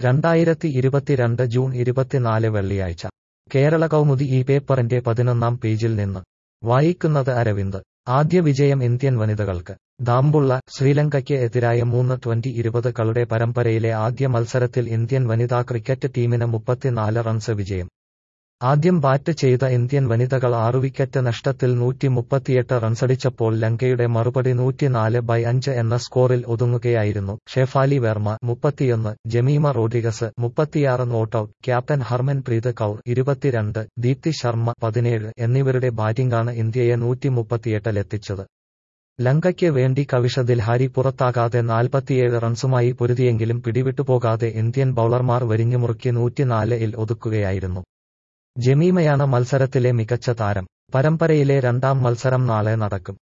രണ്ടായിരത്തി ഇരുപത്തിരണ്ട് ജൂൺ ഇരുപത്തിനാല് വെള്ളിയാഴ്ച കേരള കൗമുദി ഈ പേപ്പറിന്റെ പതിനൊന്നാം പേജിൽ നിന്ന് വായിക്കുന്നത് അരവിന്ദ് ആദ്യ വിജയം ഇന്ത്യൻ വനിതകൾക്ക് ദാംബുള്ള ശ്രീലങ്കയ്ക്ക് എതിരായ മൂന്ന് ട്വന്റി ഇരുപത് കളുടെ പരമ്പരയിലെ ആദ്യ മത്സരത്തിൽ ഇന്ത്യൻ വനിതാ ക്രിക്കറ്റ് ടീമിന് മുപ്പത്തിനാല് റൺസ് വിജയം ആദ്യം ബാറ്റ് ചെയ്ത ഇന്ത്യൻ വനിതകൾ ആറു വിക്കറ്റ് നഷ്ടത്തിൽ നൂറ്റി മുപ്പത്തിയെട്ട് റൺസടിച്ചപ്പോൾ ലങ്കയുടെ മറുപടി നൂറ്റിനാല് ബൈ അഞ്ച് എന്ന സ്കോറിൽ ഒതുങ്ങുകയായിരുന്നു ഷെഫാലി വെർമ മുപ്പത്തിയൊന്ന് ജമീമ റോഡിഗസ് മുപ്പത്തിയാറ് നോട്ടൌട്ട് ക്യാപ്റ്റൻ ഹർമൻപ്രീത് കൌർ ഇരുപത്തിരണ്ട് ദീപ്തി ശർമ്മ പതിനേഴ് എന്നിവരുടെ ബാറ്റിംഗാണ് ഇന്ത്യയെ നൂറ്റി മുപ്പത്തിയെട്ടിലെത്തിച്ചത് ലങ്കയ്ക്ക് വേണ്ടി കവിഷ ദിൽഹാരി പുറത്താകാതെ നാൽപ്പത്തിയേഴ് റൺസുമായി പൊരുതിയെങ്കിലും പിടിവിട്ടുപോകാതെ ഇന്ത്യൻ ബൌളർമാർ വരിഞ്ഞുമുറുക്കി നൂറ്റിനാല് ഇൽ ഒതുക്കുകയായിരുന്നു ജമീമയാണ് മത്സരത്തിലെ മികച്ച താരം പരമ്പരയിലെ രണ്ടാം മത്സരം നാളെ നടക്കും